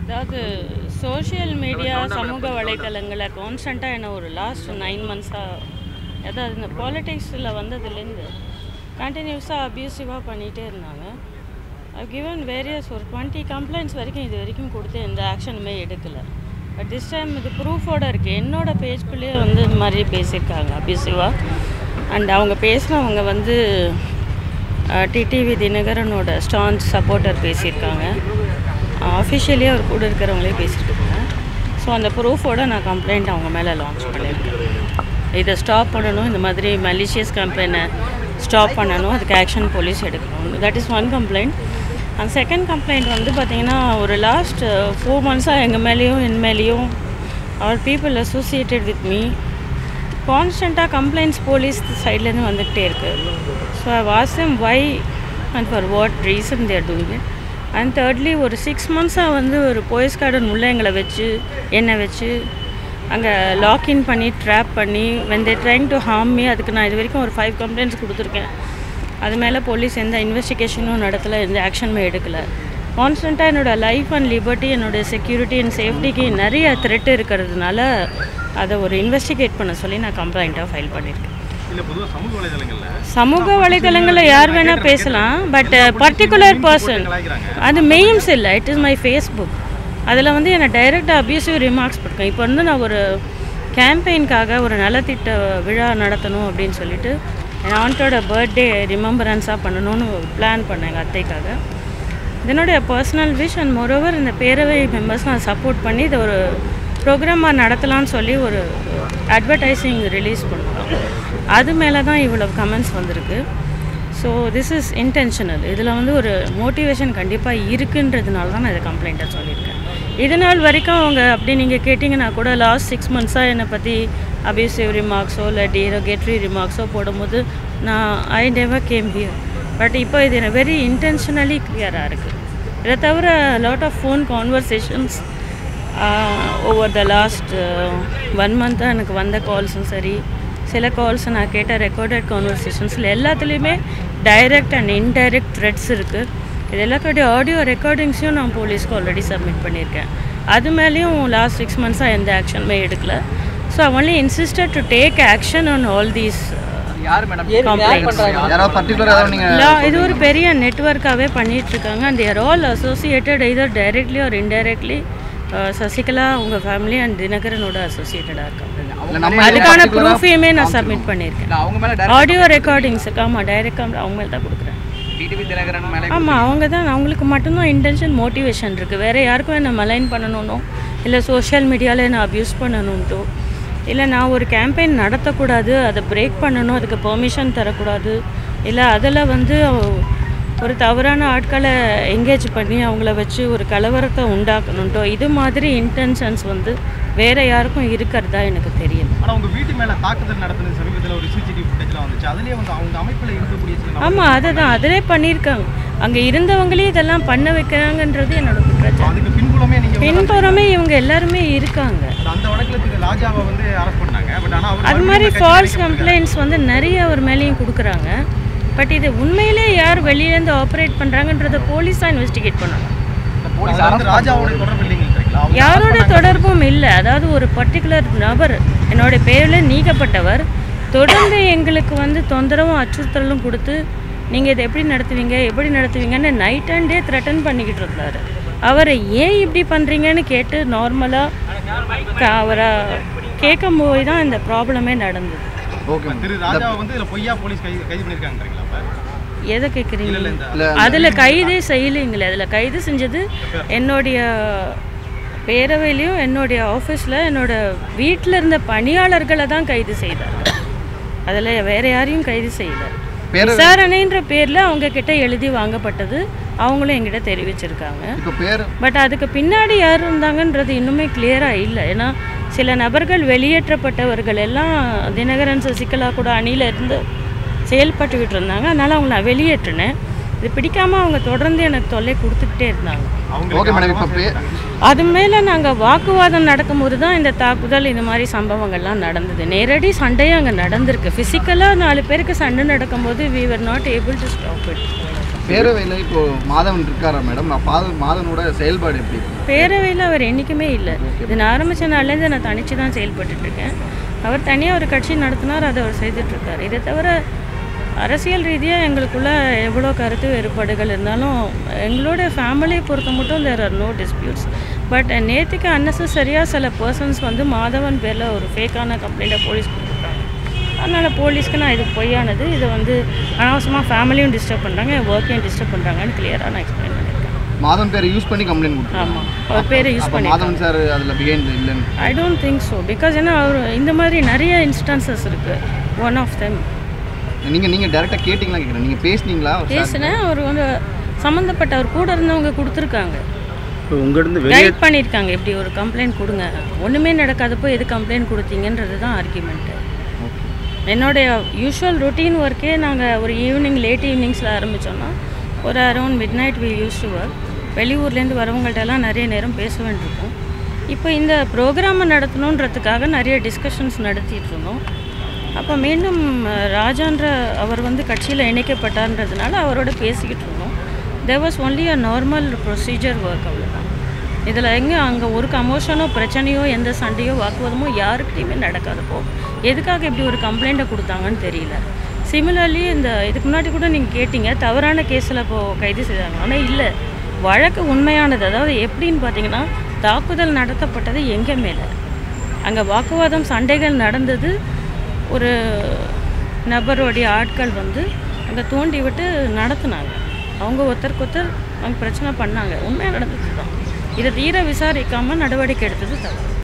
அதாவது social media சமூக வலைத்தளங்களை கான்ஸ்டண்ட்டாக என்ன ஒரு லாஸ்ட் நைன் மந்த்ஸாக அதாவது இந்த பாலிடிக்ஸில் வந்ததுலேருந்து கண்டினியூஸாக அப்யூசிவாக பண்ணிகிட்டே இருந்தாங்க கிவன் வேரியஸ் ஒரு டுவெண்ட்டி கம்ப்ளைண்ட்ஸ் வரைக்கும் இது வரைக்கும் கொடுத்து எந்த ஆக்ஷனுமே எடுக்கலை பட் திஸ் டைம் இது ப்ரூஃபோட இருக்குது என்னோட பேஜ்குள்ளேயே வந்து இந்த மாதிரி பேசியிருக்காங்க அப்யூசிவாக அண்ட் அவங்க பேசுனவங்க வந்து டிடிவி தினகரனோட ஸ்டான்ஸ் சப்போர்ட்டர் பேசியிருக்காங்க அஃபிஷியலியே அவர் கூட இருக்கிறவங்களே பேசியிருக்காங்க ஸோ அந்த ப்ரூஃபோட நான் கம்ப்ளைண்ட் அவங்க மேலே லான்ச் பண்ணியிருக்கேன் இதை ஸ்டாப் பண்ணணும் இந்த மாதிரி மலிஷியஸ் கம்பெனை ஸ்டாப் பண்ணணும் அதுக்கு ஆக்ஷன் போலீஸ் எடுக்கணும் that is one complaint and second complaint வந்து பார்த்திங்கன்னா ஒரு லாஸ்ட் ஃபோர் மந்த்ஸாக எங்கள் மேலேயும் என் மேலேயும் அவர் பீப்புள் அசோசியேட்டட் வித் மீ கான்ஸ்டண்ட்டாக கம்ப்ளைண்ட்ஸ் போலீஸ் சைட்லேருந்து வந்துக்கிட்டே இருக்குது so I was M Y and for what reason they're doing it and thirdly ஒரு சிக்ஸ் மந்த்ஸாக வந்து ஒரு போயஸ் கார்டன் உள்ள எங்களை வச்சு என்னை வச்சு அங்கே லாக்இன் பண்ணி ட்ராப் பண்ணி when they trying to harm me அதுக்கு நான் இது வரைக்கும் ஒரு ஃபைவ் கம்ப்ளைண்ட்ஸ் கொடுத்துருக்கேன் அது மேலே போலீஸ் எந்த இன்வெஸ்டிகேஷனும் நடத்தலை எந்த ஆக்ஷனுமே எடுக்கலை கான்ஸ்டண்ட்டாக என்னோடய லைஃப் அண்ட் லிபர்ட்டி என்னுடைய செக்யூரிட்டி அண்ட் சேஃப்டிக்கு நிறைய த்ரெட் இருக்கிறதுனால அதை ஒரு இன்வெஸ்டிகேட் பண்ண சொல்லி நான் கம்ப்ளைண்ட்டாக ஃபைல் பண்ணியிருக்கேன் இல்ல பொதுவா சமூக வலைதளங்கள்ல சமூக வலைதளங்களில் யார் வேணால் பேசலாம் பட் பர்டிகுலர் பர்சன் அது மெயின்ஸ் இல்லை இட் இஸ் மை ஃபேஸ்புக் அதில் வந்து என்னை டைரெக்டாக அப்யூசிவ் ரிமார்க்ஸ் போட்டிருக்கேன் இப்போ வந்து நான் ஒரு கேம்பெயின்காக ஒரு நலத்திட்ட விழா நடத்தணும் அப்படின்னு சொல்லிட்டு என் ஆண்டோட பர்த்டே ரிமெம்பரன்ஸாக பண்ணணும்னு பிளான் பண்ணேன் எங்கள் அத்தைக்காக இதனுடைய பர்சனல் விஷ் அண்ட் மோரோவர் இந்த பேரவை மெம்பர்ஸ் நான் சப்போர்ட் பண்ணி இதை ஒரு ப்ரோக்ராமாக நடத்தலாம்னு சொல்லி ஒரு அட்வர்டைசிங் ரிலீஸ் பண்ணுறோம் அது மேலே தான் இவ்வளோ கமெண்ட்ஸ் வந்திருக்கு ஸோ திஸ் இஸ் இன்டென்ஷனல் இதில் வந்து ஒரு மோட்டிவேஷன் கண்டிப்பாக இருக்குன்றதுனால தான் நான் இதை கம்ப்ளைண்ட்டாக சொல்லியிருக்கேன் இது நாள் வரைக்கும் அவங்க அப்படி நீங்கள் கேட்டிங்கன்னா கூட லாஸ்ட் சிக்ஸ் மந்த்ஸாக என்னை பற்றி அபியூசிவ் ரிமார்க்ஸோ இல்லை டீரோகேட்ரி ரிமார்க்ஸோ போடும்போது நான் I never came here but இப்போ இது எனக்கு வெரி இன்டென்ஷனலி கிளியராக இருக்குது இதை தவிர lot of phone conversations over the last one மந்த்தாக எனக்கு வந்த கால்ஸும் சரி சில கால்ஸ் நான் கேட்ட ரெக்கார்டட் கான்வர்சேஷன்ஸில் எல்லாத்துலேயுமே டைரக்ட் அண்ட் இன்டைரக்ட் த்ரெட்ஸ் இருக்குது இது எல்லாத்தோடைய ஆடியோ ரெக்கார்டிங்ஸையும் நான் போலீஸ்க்கு ஆல்ரெடி சப்மிட் பண்ணியிருக்கேன் அது மேலேயும் லாஸ்ட் சிக்ஸ் மந்த்ஸாக எந்த ஆக்ஷனுமே எடுக்கல so I only insisted to take action on all these யார் மேடம் கம்ப்ளைண்ட்ஸ் யாராவது பர்டிகுலர் ஏதாவது நீங்க லா இது ஒரு பெரிய நெட்ஒர்க்காகவே பண்ணிட்டு இருக்காங்க and they're all associated either directly or indirectly Sasikala அவங்க ஃபேமிலி அண்ட் தினகரனோட அசோசியேட்டடாக இருக்காங்க இல்ல நம்ம அதுக்கான ப்ரூஃபையுமே நான் சப்மிட் பண்ணியிருக்கேன் இல்ல அவங்க மேல டைரக்ட் ஆடியோ ரெக்கார்டிங்ஸுக்கு ஆமாம் டைரெக்டாக அவங்க மேலே தான் கொடுக்குறேன் டிடிவி தினகரன் மேல ஆமாம் அவங்க தான் அவங்களுக்கு மட்டும்தான் இன்டென்ஷன் மோட்டிவேஷன் இருக்குது வேறு யாருக்கும் என்ன மலைன் பண்ணணும்னோ இல்லை சோஷியல் மீடியாவில் என்ன அப்யூஸ் பண்ணணுன்ட்டோ இல்லை நான் ஒரு கேம்பெயின் நடத்தக்கூடாது அதை பிரேக் பண்ணணும் அதுக்கு பெர்மிஷன் தரக்கூடாது இல்லை அதில் வந்து ஒரு தவறான ஆட்களை எங்கேஜ் பண்ணி அவங்கள வச்சு ஒரு கலவரத்தை உண்டாக்கணுன்ட்டோ இது மாதிரி இன்டென்ஷன்ஸ் வந்து வேறு யாருக்கும் இருக்கிறதா எனக்கு தெரியல ஆனா உங்க வீட்டு மேல தாக்குதல் நடத்தின சமீபத்துல ஒரு சிசிடிவி ஃபுட்டேஜ்லாம் வந்துச்சு அதுலயே வந்து அவங்க அமைப்புல இருக்கக்கூடிய சில நபர்கள் ஆமாம் அதை தான் அதிலே பண்ணியிருக்காங்க அங்கே இருந்தவங்களே இதெல்லாம் பண்ண வைக்கிறாங்கன்றது என்னோட குற்றச்சாட்டு அதுக்கு பின்புலமே நீங்க வந்து பின்புறமே இவங்க எல்லாருமே இருக்காங்க அந்த வழக்குல திரு ராஜாவை வந்து அரெஸ்ட் பண்ணாங்க பட் ஆனா அவர் அது மறுபடியும் மாதிரி கட்சியில ஃபால்ஸ் இணைக்கப்பட்டிருக்காரு. கம்ப்ளைண்ட்ஸ் வந்து நிறைய அவர் மேலேயும் கொடுக்குறாங்க பட் இது உண்மையிலே யார் வெளியிலேருந்து ஆப்ரேட் பண்ணுறாங்கன்றத போலீஸ் தான் இன்வெஸ்டிகேட் பண்ணணும் போலீஸ் அதுல வந்து ராஜாவோட தொடர்பு இல்லைங்கிறீங்களா அவங்க யாரோட தொடர்பும் இல்லை அதாவது ஒரு பர்டிகுலர் நபர் என்னோட பேரில் நீக்கப்பட்டவர் தொடர்ந்து எங்களுக்கு வந்து தொந்தரவும் அச்சுறுத்தலும் கொடுத்து நீங்கள் இதை எப்படி நடத்துவீங்க எப்படி நடத்துவீங்கன்னு நைட் அண்ட் டே த்ரெட்டன் பண்ணிக்கிட்டு இருந்தார் அவரை ஏன் இப்படி பண்ணுறீங்கன்னு கேட்டு நார்மலாக அவரை கேட்கும் போது தான் இந்த ப்ராப்ளமே நடந்தது ஓகே திரு ராஜாவை வந்து இதுல பொய்யா போலீஸ் கைது கைது பண்ணிருக்காங்கன்றீங்களா அப்ப எதை கேட்குறீங்க இல்ல இந்த இல்ல அதில் கைதே செய்யலைங்களே அதில் கைது செஞ்சது என்னுடைய பேரவையிலையும் என்னுடைய ஆஃபீஸில் என்னோட வீட்டில் இருந்த பணியாளர்களை தான் கைது செய்தார்கள் அதில் வேற யாரையும் கைது செய்யல பேர விசாரணைன்ற பேரில் அவங்க கிட்ட எழுதி வாங்கப்பட்டது அவங்களும் எங்கிட்ட தெரிவிச்சிருக்காங்க இப்போ பேர் பட் அதுக்கு பின்னாடி யார் இருந்தாங்கன்றது இன்னுமே கிளியராக இல்லை ஏன்னா சில நபர்கள் வெளியேற்றப்பட்டவர்கள் எல்லாம் தினகரன் சசிகலா கூட அணியில இருந்து செயல்பட்டுக்கிட்டு இருந்தாங்க அதனால் அவங்க நான் வெளியேற்றினேன் இது பிடிக்காம அவங்க தொடர்ந்து எனக்கு தொல்லை கொடுத்துக்கிட்டே இருந்தாங்க ஓகே மேடம் இப்போ பே அது மேலே நாங்கள் வாக்குவாதம் நடக்கும்போது தான் இந்த தாக்குதல் இந்த மாதிரி சம்பவங்கள்லாம் நடந்தது நேரடி சண்டையும் அங்கே நடந்திருக்கு ஃபிசிக்கலாக நாலு பேருக்கு சண்டை நடக்கும்போது we were not able to stop it பேரவையில் இப்போ மாதவன் இருக்காரா மேடம் மாதவன் மாதவனோட செயல்பாடு எப்படி இருக்கு? பேரவையில் அவர் என்றைக்குமே இல்லை இது நான் ஆரம்பித்த நாள்லேருந்து நான் தனிச்சு தான் செயல்பட்டுட்டு இருக்கேன் அவர் தனியாக ஒரு கட்சி நடத்தினார் அதை அவர் செய்துட்ருக்கார் இதை தவிர அரசியல் ரீதியாக எங்களுக்குள்ள எவ்வளோ கருத்து வேறுபாடுகள் இருந்தாலும் எங்களோட ஃபேமிலியை பொறுத்த மட்டும் there are no disputes but நேற்றுக்கு அன்னெசரியாக சில பர்சன்ஸ் வந்து மாதவன் பேரில் ஒரு ஃபேக்கான கம்ப்ளைண்ட்டை போலீஸ் கொடுத்துருக்காங்க அதனால் போலீஸ்க்கு நான் இது பொய்யானது இதை வந்து அனாவசியமாக ஃபேமிலியும் டிஸ்டர்ப் பண்ணுறாங்க என் ஒர்க்கையும் டிஸ்டர்ப் பண்ணுறாங்கன்னு கிளியராக நான் எக்ஸ்பிளைன் பண்ணியிருக்கேன் மாதவன் பேரை யூஸ் பண்ணி கம்ப்ளைண்ட் கொடுத்தாங்க ஆமாம் அவர் பேரை யூஸ் அப்போ பண்ணி மாதவன் சார் அதில் பிஹைண்ட் இல்லைன்னு I don't think so because ஏன்னா அவர் இந்த மாதிரி நிறைய இன்ஸ்டன்சஸ் இருக்குது ஒன் ஆஃப் தெம் நீங்கள் நீங்கள் டேரெக்டாக கேட்டிங்களா கேட்குறேன் நீங்கள் பேசுனீங்களா ஒரு சார் பேசினேன் அவர் வந்து சம்மந்தப்பட்ட அவர் கூட இருந்தவங்க கொடுத்துருக்காங்க இப்போ உங்கள்கிட்ட வெளியே கைட் பண்ணியிருக்காங்க இப்படி ஒரு கம்ப்ளைண்ட் கொடுங்க ஒன்றுமே நடக்காதப்போ எது கம்ப்ளைண்ட் கொடுத்தீங்கன்றது தான் ஆர்குமெண்ட்டு என்னுடைய யூஷுவல் ரொட்டீன் ஒர்க்கே நாங்கள் ஒரு ஈவினிங் லேட் ஈவினிங்ஸில் ஆரம்பித்தோன்னா ஒரு around midnight we use to work வெளியூர்லேருந்து வரவங்கள்ட்டெல்லாம் நிறைய நேரம் பேச வேண்டியிருக்கும் இப்போ இந்த ப்ரோக்ராமை நடத்தணுன்றதுக்காக நிறைய டிஸ்கஷன்ஸ் நடத்திட்டு இருந்தோம் அப்போ மீண்டும் அஹ், ராஜான்ற அவர் வந்து கட்சியில் இணைக்கப்பட்டார்ன்றதுனால அவரோட பேசிக்கிட்டு இருந்தோம் there was only a normal procedure work அவ்வளோதான் இதில் எங்கே அங்கே ஒரு கமோஷனோ பிரச்சனையோ எந்த சண்டையோ வாக்குவாதமோ யாருக்கிட்டையுமே நடக்காதப்போ எதுக்காக இப்படி ஒரு கம்ப்ளைண்ட்டை கொடுத்தாங்கன்னு தெரியல சிமிலர்லி இந்த இதுக்கு முன்னாடி கூட நீங்கள் கேட்டீங்க தவறான கேஸில் இப்போது கைது செய்தாங்க ஆனால் இல்லை வழக்கு உண்மையானது அதாவது எப்படின்னு பார்த்தீங்கன்னா தாக்குதல் நடத்தப்பட்டது எங்கள் மேலே அங்கே வாக்குவாதம் சண்டைகள் நடந்தது ஒரு நபருடைய ஆட்கள் வந்து அங்கே தூண்டி விட்டு நடத்துனாங்க அவங்க ஒருத்தருக்கு ஒருத்தர் அவங்க பிரச்சனை பண்ணாங்க உண்மையாக நடந்தது தான் இதை தீர விசாரிக்காமல் நடவடிக்கை எடுத்தது தவறு